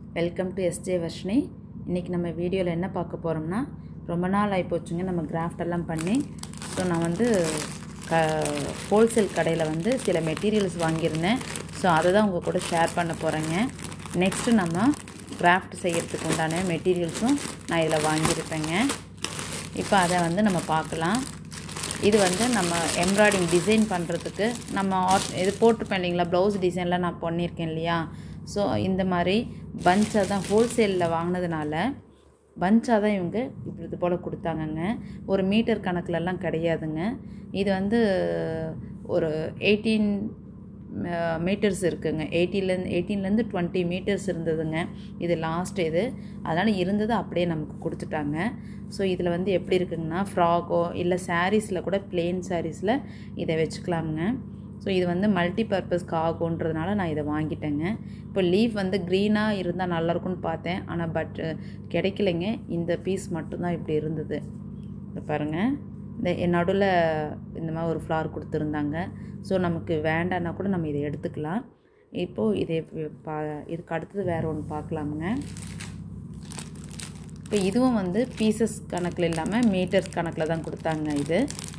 welcome to SJ Varshini இன்றைக்கி நம்ம வீடியோவில் என்ன பார்க்க போகிறோம்னா ரொம்ப நாள் ஆகிப்போச்சுங்க நம்ம கிராஃப்ட் எல்லாம் பண்ணி ஸோ நான் வந்து க ஹோல்சேல் கடையில் வந்து சில மெட்டீரியல்ஸ் வாங்கியிருந்தேன் ஸோ அதை தான் உங்கள் கூட ஷேர் பண்ண போகிறேங்க நெக்ஸ்ட்டு நம்ம கிராஃப்ட் செய்கிறதுக்கு உண்டான மெட்டீரியல்ஸும் நான் இதில் வாங்கியிருப்பேங்க இப்போ அதை வந்து நம்ம பார்க்கலாம் இது வந்து நம்ம எம்ப்ராய்டிங் டிசைன் பண்ணுறதுக்கு நம்ம ஆர்ட் இது போட்டிருப்பேன் இல்லைங்களா ப்ளவுஸ் டிசைன்லாம் நான் பண்ணியிருக்கேன் இல்லையா ஸோ இந்த மாதிரி பஞ்சாக தான் ஹோல்சேலில் வாங்கினதுனால பஞ்சாக தான் இவங்க இப்படி இது போல் கொடுத்தாங்கங்க ஒரு மீட்டர் கணக்கிலலாம் கிடையாதுங்க இது வந்து ஒரு எயிட்டீன் மீட்டர்ஸ் இருக்குங்க எயிட்டிலேருந்து எயிட்டீன்லேருந்து டுவெண்ட்டி மீட்டர்ஸ் இருந்ததுங்க இது லாஸ்ட் இது அதனால் இருந்தது அப்படியே நமக்கு கொடுத்துட்டாங்க ஸோ இதில் வந்து எப்படி இருக்குங்கன்னா ஃப்ராகோ இல்லை சாரீஸில் கூட பிளெயின் சாரீஸில் இதை வச்சுக்கலாமுங்க ஸோ இது வந்து மல்டி பர்பஸ்க்கு ஆகுன்றதுனால நான் இதை வாங்கிட்டேங்க இப்போ லீஃப் வந்து க்ரீனாக இருந்தால் நல்லாயிருக்கும்னு பார்த்தேன் ஆனால் பட் கிடைக்கலைங்க இந்த பீஸ் மட்டும்தான் இப்படி இருந்தது இப்போ பாருங்கள் இந்த நடுவில் இந்த மாதிரி ஒரு ஃப்ளார் கொடுத்துருந்தாங்க ஸோ நமக்கு வேண்டான்னா கூட நம்ம இதை எடுத்துக்கலாம் இப்போது இதை பா இதுக்கு அடுத்தது வேறு ஒன்று பார்க்கலாமுங்க இப்போ இதுவும் வந்து பீசஸ் கணக்கில் இல்லாமல் மீட்டர்ஸ் கணக்கில் தான் கொடுத்தாங்க இது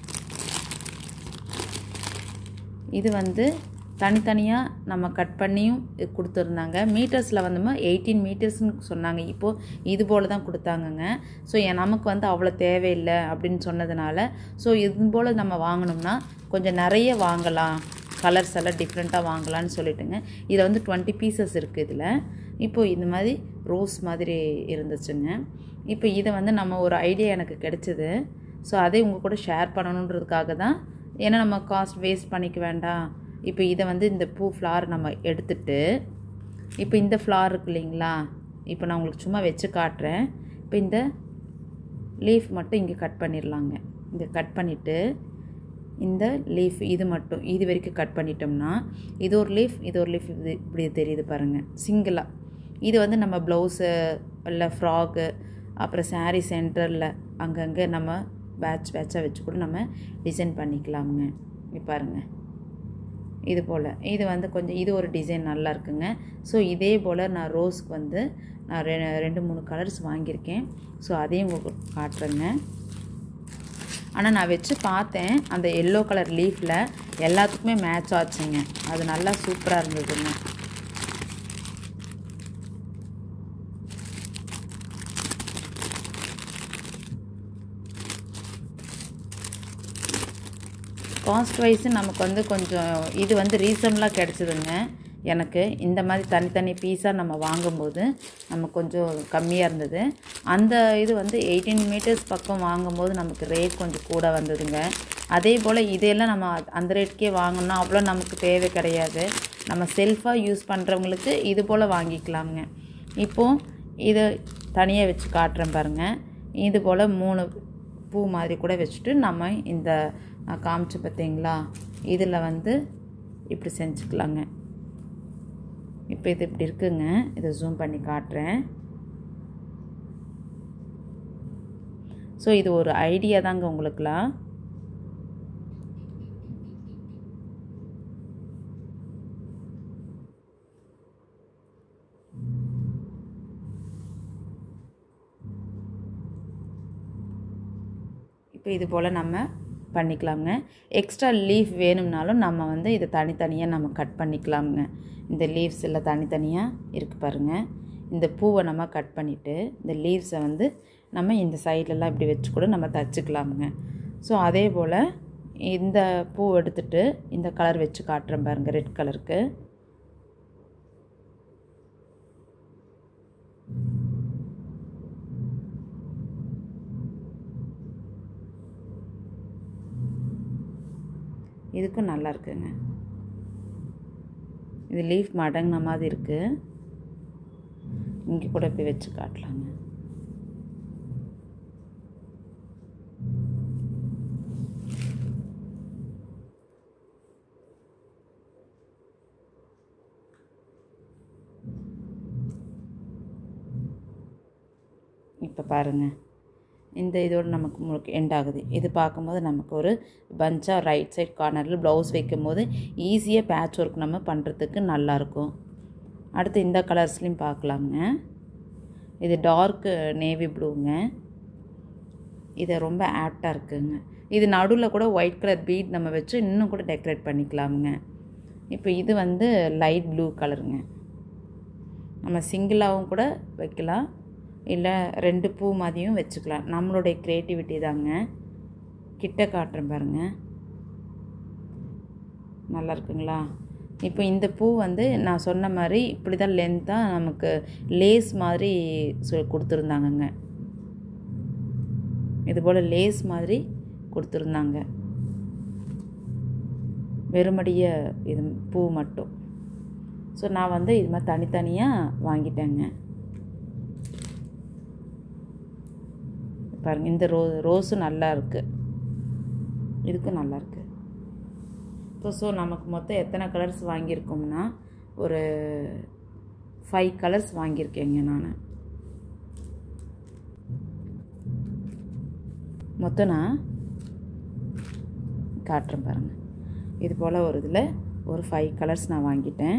இது வந்து தனித்தனியாக நம்ம கட் பண்ணியும் கொடுத்துருந்தாங்க மீட்டர்ஸில் வந்து எயிட்டீன் மீட்டர்ஸ்னு சொன்னாங்க இப்போது இது போல் தான் கொடுத்தாங்கங்க ஸோ நமக்கு வந்து அவ்வளோ தேவையில்லை அப்படின்னு சொன்னதுனால ஸோ இது போல் நம்ம வாங்கினோம்னா கொஞ்சம் நிறைய வாங்கலாம் கலர்ஸ் எல்லாம் டிஃப்ரெண்ட்டாக வாங்கலாம்னு சொல்லிட்டுங்க இதில் வந்து டுவெண்ட்டி பீசஸ் இருக்குது இதில் இப்போது இந்த மாதிரி ரோஸ் மாதிரி இருந்துச்சுங்க இப்போ இதை வந்து நம்ம ஒரு ஐடியா எனக்கு கிடைச்சிது ஸோ அதை உங்கள் கூட ஷேர் பண்ணணுன்றதுக்காக தான் ஏன்னா நம்ம காஸ்ட் வேஸ்ட் பண்ணிக்க வேண்டாம் இப்போ இதை வந்து இந்த பூ ஃப்ளார் நம்ம எடுத்துட்டு இப்போ இந்த ஃப்ளார் இருக்கு இல்லைங்களா இப்போ நான் உங்களுக்கு சும்மா வச்சு காட்டுறேன் இப்போ இந்த லீஃப் மட்டும் இங்கே கட் பண்ணிடலாங்க இங்கே கட் பண்ணிவிட்டு இந்த லீஃப் இது மட்டும் இது வரைக்கும் கட் பண்ணிட்டோம்னா இது ஒரு லீஃப் இது ஒரு லீஃப் இது இப்படி தெரியுது பாருங்கள் சிங்கிளாக இது வந்து நம்ம ப்ளவுஸு இல்லை ஃப்ராகு அப்புறம் சாரீ சென்டரில் அங்கங்கே நம்ம பேட்ச் பேட்சாக வச்சு கூட நம்ம டிசைன் பண்ணிக்கலாமுங்க இப்போ பாருங்கள் இது போல் இது வந்து கொஞ்சம் இது ஒரு டிசைன் நல்லா இருக்குங்க ஸோ இதே போல் நான் ரோஸ்க்கு வந்து நான் ரெ ரெண்டு மூணு கலர்ஸ் வாங்கியிருக்கேன் ஸோ அதையும் உங்களுக்கு காட்டுறேங்க ஆனால் நான் வச்சு பார்த்தேன் அந்த எல்லோ கலர் லீஃபில் எல்லாத்துக்குமே மேட்ச் ஆச்சுங்க அது நல்லா சூப்பராக இருந்ததுங்க காஸ்ட் வைஸு நமக்கு வந்து கொஞ்சம் இது வந்து ரீசனலாக கிடச்சிதுங்க எனக்கு இந்த மாதிரி தனித்தனி பீஸாக நம்ம வாங்கும்போது நமக்கு கொஞ்சம் கம்மியாக இருந்தது அந்த இது வந்து எயிட்டீன் மீட்டர்ஸ் பக்கம் வாங்கும்போது நமக்கு ரேட் கொஞ்சம் கூட வந்ததுங்க அதே போல் இதையெல்லாம் நம்ம அந்த ரேட்டுக்கே வாங்கினா அவ்வளோ நமக்கு தேவை கிடையாது நம்ம செல்ஃபாக யூஸ் பண்ணுறவங்களுக்கு இது போல் வாங்கிக்கலாமுங்க இப்போது இதை தனியாக வச்சு காட்டுறேன் பாருங்கள் இது போல் மூணு பூ மாதிரி கூட வச்சுட்டு நம்ம இந்த நான் காமிச்சு பார்த்தீங்களா இதில் வந்து இப்படி செஞ்சுக்கலாங்க இப்போ இது இப்படி இருக்குங்க இதை ஜூம் பண்ணி காட்டுறேன் ஸோ இது ஒரு ஐடியா தாங்க உங்களுக்குலாம் இப்போ இது போல் நம்ம பண்ணிக்கலாங்க எக்ஸ்ட்ரா லீஃப் வேணும்னாலும் நம்ம வந்து இதை தனித்தனியாக நம்ம கட் பண்ணிக்கலாமுங்க இந்த லீவ்ஸ் எல்லாம் தனித்தனியாக இருக்குது பாருங்கள் இந்த பூவை நம்ம கட் பண்ணிவிட்டு இந்த லீவ்ஸை வந்து நம்ம இந்த சைட்லலாம் இப்படி வச்சு கூட நம்ம தச்சுக்கலாமுங்க ஸோ அதே போல் இந்த பூ எடுத்துகிட்டு இந்த கலர் வச்சு காட்டுறேன் பாருங்கள் ரெட் கலருக்கு இதுக்கும் நல்லா இருக்குங்க இது லீஃப் மடங்கின மாதிரி இருக்குது இங்கே கூட போய் வச்சு காட்டலாங்க இப்போ பாருங்கள் இந்த இதோடு நமக்கு முழுக்க எண்ட் ஆகுது இது பார்க்கும்போது நமக்கு ஒரு பஞ்சாக ரைட் சைட் கார்னரில் ப்ளவுஸ் வைக்கும்போது ஈஸியாக பேட்ச் ஒர்க் நம்ம பண்ணுறதுக்கு நல்லாயிருக்கும் அடுத்து இந்த கலர்ஸ்லையும் பார்க்கலாங்க இது டார்க்கு நேவி ப்ளூங்க இது ரொம்ப ஆப்டாக இருக்குங்க இது நடுவில் கூட ஒயிட் கலர் பீட் நம்ம வச்சு இன்னும் கூட டெக்கரேட் பண்ணிக்கலாமுங்க இப்போ இது வந்து லைட் ப்ளூ கலருங்க நம்ம சிங்கிளாகவும் கூட வைக்கலாம் இல்லை ரெண்டு பூ மாதிரியும் வச்சுக்கலாம் நம்மளுடைய க்ரியேட்டிவிட்டி தாங்க கிட்ட காட்டுறேன் பாருங்கள் நல்லா இருக்குங்களா இப்போ இந்த பூ வந்து நான் சொன்ன மாதிரி இப்படி தான் லென்த்தாக நமக்கு லேஸ் மாதிரி சொ கொடுத்துருந்தாங்கங்க இது போல் லேஸ் மாதிரி கொடுத்துருந்தாங்க வெறுமடிய இது பூ மட்டும் ஸோ நான் வந்து இது மாதிரி தனித்தனியாக வாங்கிட்டேங்க பாருங்கள் இந்த ரோ ரோஸும் நல்லா இருக்குது இதுக்கும் நல்லா இருக்குது இப்போ ஸோ நமக்கு மொத்தம் எத்தனை கலர்ஸ் வாங்கியிருக்கோம்னா ஒரு ஃபைவ் கலர்ஸ் வாங்கியிருக்கேங்க நான் மொத்தம் நான் காட்டுறேன் பாருங்கள் இது போல் ஒரு இதில் ஒரு ஃபைவ் கலர்ஸ் நான் வாங்கிட்டேன்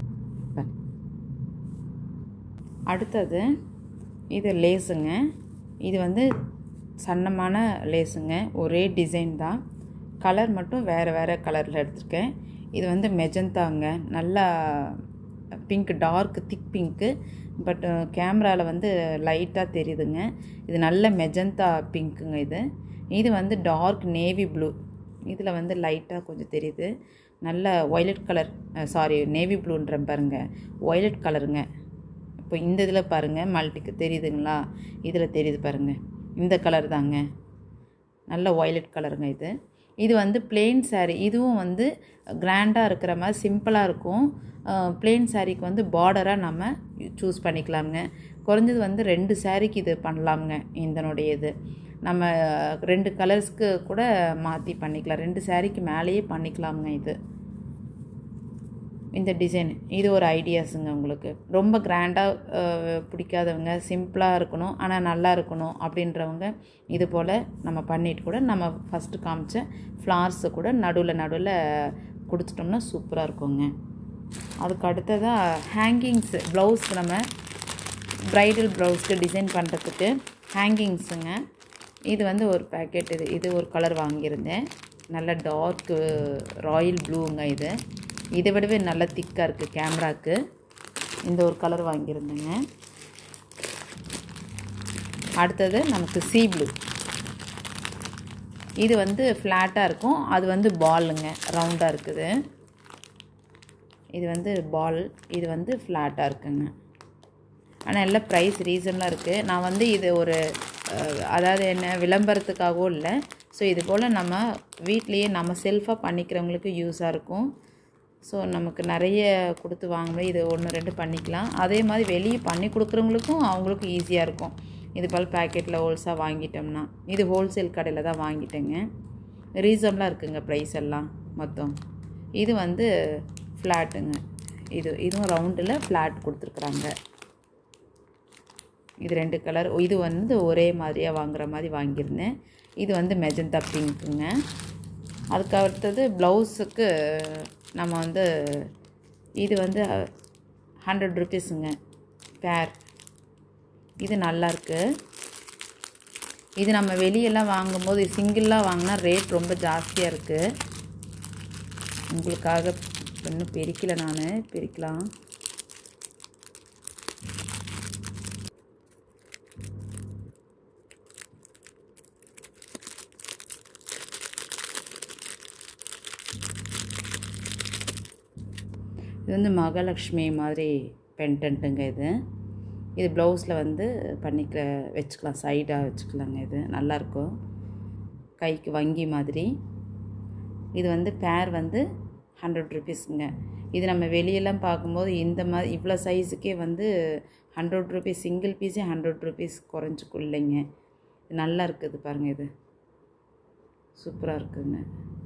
அடுத்தது இது லேஸுங்க இது வந்து சன்னமான லேஸுங்க ஒரே டிசைன் தான் கலர் மட்டும் வேறு வேறு கலரில் எடுத்திருக்கேன் இது வந்து மெஜந்தாங்க நல்லா pink dark thick pink but கேமராவில் வந்து லைட்டாக தெரியுதுங்க இது நல்ல மெஜந்தா பிங்க்குங்க இது இது வந்து டார்க் நேவி ப்ளூ இதில் வந்து லைட்டாக கொஞ்சம் தெரியுது நல்ல ஒய்லட் கலர் சாரி நேவி ப்ளூன்ற பாருங்க ஒய்லட் கலருங்க இப்போ இந்த இதில் பாருங்கள் மல்டிக்கு தெரியுதுங்களா இதில் தெரியுது பாருங்கள் இந்த கலர் தாங்க நல்ல ஒய்லட் கலருங்க இது இது வந்து பிளெயின் saree இதுவும் வந்து கிராண்டாக இருக்கிற மாதிரி சிம்பிளாக இருக்கும் பிளெயின் சாரீக்கு வந்து பார்டராக நம்ம சூஸ் பண்ணிக்கலாமுங்க குறைஞ்சது வந்து ரெண்டு சாரீக்கு இது பண்ணலாமுங்க இதனுடைய இது நம்ம ரெண்டு கலர்ஸ்க்கு கூட மாற்றி பண்ணிக்கலாம் ரெண்டு சாரீக்கு மேலேயே பண்ணிக்கலாமுங்க இது இந்த டிசைன் இது ஒரு ஐடியாஸுங்க உங்களுக்கு ரொம்ப கிராண்டாக பிடிக்காதவங்க சிம்பிளாக இருக்கணும் ஆனால் நல்லா இருக்கணும் அப்படின்றவங்க இது போல் நம்ம பண்ணிட்டு கூட நம்ம ஃபஸ்ட்டு காமிச்ச ஃப்ளார்ஸை கூட நடுவில் நடுவில் கொடுத்துட்டோம்னா சூப்பராக இருக்குங்க அதுக்கு அடுத்ததாக ஹேங்கிங்ஸு ப்ளவுஸ் நம்ம ப்ரைடல் ப்ளவுஸ்க்கு டிசைன் பண்ணுறதுக்கு ஹேங்கிங்ஸுங்க இது வந்து ஒரு பேக்கெட் இது இது ஒரு கலர் வாங்கியிருந்தேன் நல்ல டார்க்கு ராயல் ப்ளூங்க இது இதை விடவே நல்ல திக்காக இருக்குது கேமராக்கு இந்த ஒரு கலர் வாங்கியிருந்தேங்க அடுத்தது நமக்கு சீ ப்ளூ இது வந்து ஃப்ளாட்டாக இருக்கும் அது வந்து பாலுங்க ரவுண்டாக இருக்குது இது வந்து பால் இது வந்து ஃப்ளாட்டாக இருக்குங்க ஆனால் எல்லாம் ப்ரைஸ் ரீசனாக இருக்குது நான் வந்து இது ஒரு அஹ், அதாவது என்ன விளம்பரத்துக்காகவும் இல்லை ஸோ இது போல் நம்ம வீட்லேயே நம்ம செல்ஃபாக பண்ணிக்கிறவங்களுக்கு யூஸாக இருக்கும் ஸோ நமக்கு நிறைய கொடுத்து வாங்கும்போது இது ஒன்று ரெண்டு பண்ணிக்கலாம் அதே மாதிரி வெளியே பண்ணி கொடுக்குறவங்களுக்கும் அவங்களுக்கும் ஈஸியாக இருக்கும் இது போல் பேக்கெட்டில் ஹோல்ஸாக வாங்கிட்டோம்னா இது ஹோல்சேல் கடையில் தான் வாங்கிட்டேங்க ரீசனபிளாக இருக்குங்க ப்ரைஸ் எல்லாம் மொத்தம் இது வந்து ஃப்ளாட்டுங்க இது இதுவும் ரவுண்டில் ஃப்ளாட் கொடுத்துருக்குறாங்க இது ரெண்டு கலர் இது வந்து ஒரே மாதிரியாக வாங்குற மாதிரி வாங்கியிருந்தேன் இது வந்து மெஜந்தா பிங்க்குங்க அதுக்கு அடுத்தது ப்ளவுஸுக்கு நம்ம வந்து இது வந்து ஹண்ட்ரட் ருபீஸுங்க பேர் இது நல்லா இருக்கு இது நம்ம வெளியெல்லாம் வாங்கும்போது சிங்கிளாக வாங்கினா ரேட் ரொம்ப ஜாஸ்தியாக இருக்குது உங்களுக்காக இன்னும் பிரிக்கல நான் பிரிக்கலாம் இது வந்து மகாலட்சுமி மாதிரி பென்டென்ட்டுங்க இது இது ப்ளவுஸில் வந்து பண்ணிக்க வச்சுக்கலாம் சைடாக வச்சுக்கலாங்க இது நல்லாயிருக்கும் கைக்கு வங்கி மாதிரி இது வந்து பேர் வந்து ஹண்ட்ரட் ருபீஸுங்க இது நம்ம வெளியெல்லாம் பார்க்கும்போது இந்த மாதிரி இவ்வளோ சைஸுக்கே வந்து ஹண்ட்ரட் ருபீஸ் சிங்கிள் பீஸே ஹண்ட்ரட் ருபீஸ் குறைஞ்சிக்கும் இல்லைங்க இது நல்லா இருக்குது பாருங்கள் இது சூப்பராக இருக்குங்க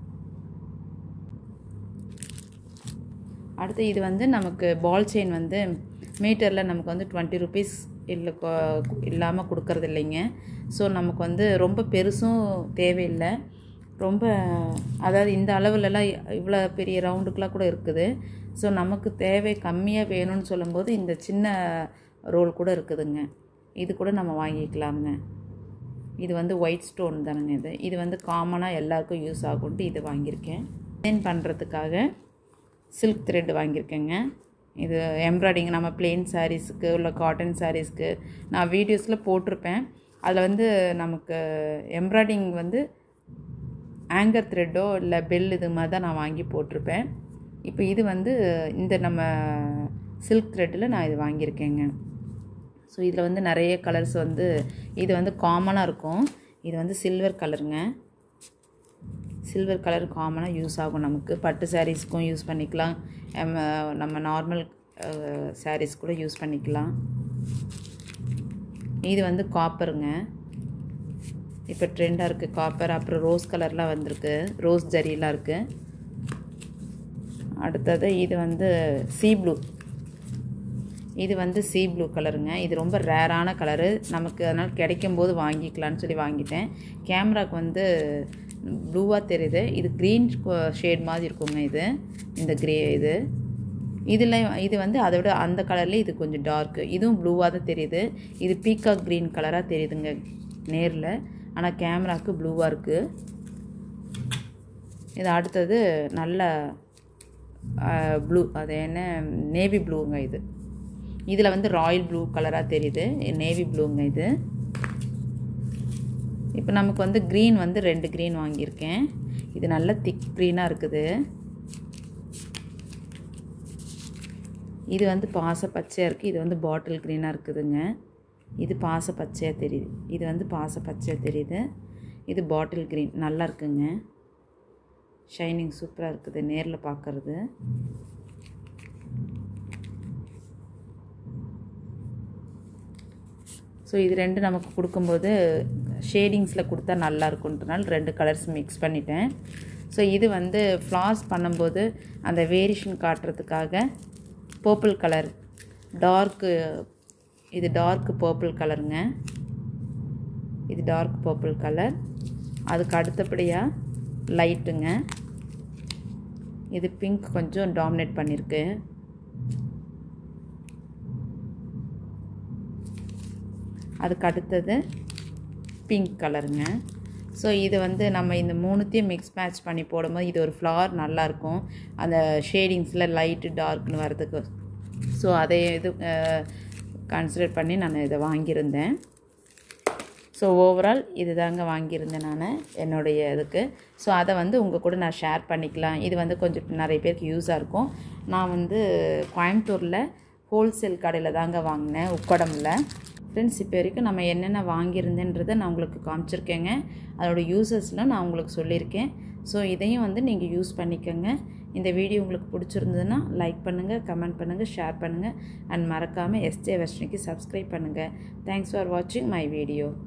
அடுத்து இது வந்து நமக்கு பால் செயின் வந்து மீட்டரில் நமக்கு வந்து டுவெண்ட்டி ருபீஸ் இல்லை இல்லாமல் கொடுக்கறது இல்லைங்க ஸோ நமக்கு வந்து ரொம்ப பெருசும் தேவையில்லை ரொம்ப அதாவது இந்த அளவுலலாம் இவ்வளோ பெரிய ரவுண்டுக்கெலாம் கூட இருக்குது ஸோ நமக்கு தேவை கம்மியாக வேணும்னு சொல்லும்போது இந்த சின்ன ரோல் கூட இருக்குதுங்க இது கூட நம்ம வாங்கிக்கலாமுங்க இது வந்து ஒயிட் ஸ்டோன் தானுங்க இது இது வந்து காமனாக எல்லாருக்கும் யூஸ் ஆகும்ட்டு இது வாங்கியிருக்கேன் டிசைன் பண்ணுறதுக்காக சில்க் த்ரெட் வாங்கியிருக்கேங்க இது எம்ப்ராய்டிங் நம்ம பிளெயின் சாரீஸுக்கு இல்லை காட்டன் சாரீஸ்க்கு நான் வீடியோஸில் போட்டிருப்பேன் அதில் வந்து நமக்கு எம்ப்ராய்டிங் வந்து ஆங்கர் த்ரெட்டோ இல்லை பெல் இது மாதிரி தான் நான் வாங்கி போட்டிருப்பேன் இப்போ இது வந்து இந்த நம்ம சில்க் த்ரெட்டில் நான் இது வாங்கியிருக்கேங்க ஸோ இதில் வந்து நிறைய கலர்ஸ் வந்து இது வந்து காமனாக இருக்கும் இது வந்து சில்வர் கலருங்க சில்வர் கலர் காமனாக யூஸ் ஆகும் நமக்கு பட்டு சாரீஸ்க்கும் யூஸ் பண்ணிக்கலாம் நம்ம நார்மல் சாரீஸ் கூட யூஸ் பண்ணிக்கலாம் இது வந்து காப்பருங்க இப்போ ட்ரெண்டாக இருக்குது காப்பர் அப்புறம் ரோஸ் கலர்லாம் வந்திருக்கு ரோஸ் ஜரியெலாம் இருக்குது அடுத்தது இது வந்து சீ ப்ளூ இது வந்து சீ ப்ளூ கலருங்க இது ரொம்ப ரேரான கலரு நமக்கு அதனால் கிடைக்கும் போது வாங்கிக்கலான்னு சொல்லி வாங்கிட்டேன் கேமராவுக்கு வந்து ப்ளூவாக தெரியுது இது க்ரீன் ஷேட் மாதிரி இருக்குங்க இது இந்த க்ரே இது இதில் இது வந்து அதை விட அந்த கலர்லேயே இது கொஞ்சம் டார்க்கு இதுவும் ப்ளூவாக தான் தெரியுது இது பீகாக் க்ரீன் கலராக தெரியுதுங்க நேரில் ஆனால் கேமராவுக்கு ப்ளூவாக இருக்குது இது அடுத்தது நல்ல ப்ளூ அது என்ன நேவி ப்ளூங்க இது இதில் வந்து ராயல் ப்ளூ கலராக தெரியுது நேவி ப்ளூங்க இது இப்போ நமக்கு வந்து க்ரீன் வந்து ரெண்டு க்ரீன் வாங்கியிருக்கேன் இது நல்ல திக் க்ரீனாக இருக்குது இது வந்து பாச பச்சையாக இருக்குது இது வந்து பாட்டில் க்ரீனாக இருக்குதுங்க இது பாச பச்சையாக தெரியுது இது வந்து பாச பச்சையாக தெரியுது இது பாட்டில் க்ரீன் நல்லா இருக்குங்க ஷைனிங் சூப்பராக இருக்குது நேரில் பார்க்குறது ஸோ இது ரெண்டு நமக்கு கொடுக்கும்போது ஷேடிங்ஸில் கொடுத்தா நல்லா இருக்குன்றனால ரெண்டு கலர்ஸ் மிக்ஸ் பண்ணிட்டேன் ஸோ இது வந்து ஃப்ளார்ஸ் பண்ணும்போது அந்த வேரியேஷன் காட்டுறதுக்காக பர்பிள் கலர் டார்க்கு இது டார்க் பர்பிள் கலருங்க இது டார்க் பர்பிள் கலர் அதுக்கு அடுத்தபடியாக லைட்டுங்க இது பிங்க் கொஞ்சம் டாமினேட் பண்ணியிருக்கு அதுக்கு அடுத்தது பிங்க் கலருங்க ஸோ இது வந்து நம்ம இந்த மூணுத்தையும் மிக்ஸ் மேட்ச் பண்ணி போடும்போது இது ஒரு ஃப்ளவர் நல்லாயிருக்கும் அந்த ஷேடிங்ஸில் லைட்டு டார்க்னு வர்றதுக்கு ஸோ அதை இது கன்சிடர் பண்ணி நான் இதை வாங்கியிருந்தேன் ஸோ ஓவரால் இது தாங்க வாங்கியிருந்தேன் நான் என்னுடைய இதுக்கு ஸோ அதை வந்து உங்கள் கூட நான் ஷேர் பண்ணிக்கலாம் இது வந்து கொஞ்சம் நிறைய பேருக்கு யூஸாக இருக்கும் நான் வந்து கோயம்புத்தூரில் ஹோல்சேல் கடையில் தாங்க வாங்கினேன் உக்கடமில் ஃப்ரெண்ட்ஸ் இப்போ வரைக்கும் நம்ம என்னென்ன வாங்கியிருந்தேன்றதை நான் உங்களுக்கு காமிச்சிருக்கேங்க அதோட யூசஸ்லாம் நான் உங்களுக்கு சொல்லியிருக்கேன் ஸோ இதையும் வந்து நீங்கள் யூஸ் பண்ணிக்கோங்க இந்த வீடியோ உங்களுக்கு பிடிச்சிருந்ததுன்னா லைக் பண்ணுங்கள் கமெண்ட் பண்ணுங்கள் ஷேர் பண்ணுங்கள் அண்ட் மறக்காமல் எஸ்ஜே வெஸ்டனிக்கு சப்ஸ்கிரைப் பண்ணுங்கள் தேங்க்ஸ் ஃபார் வாட்சிங் மை வீடியோ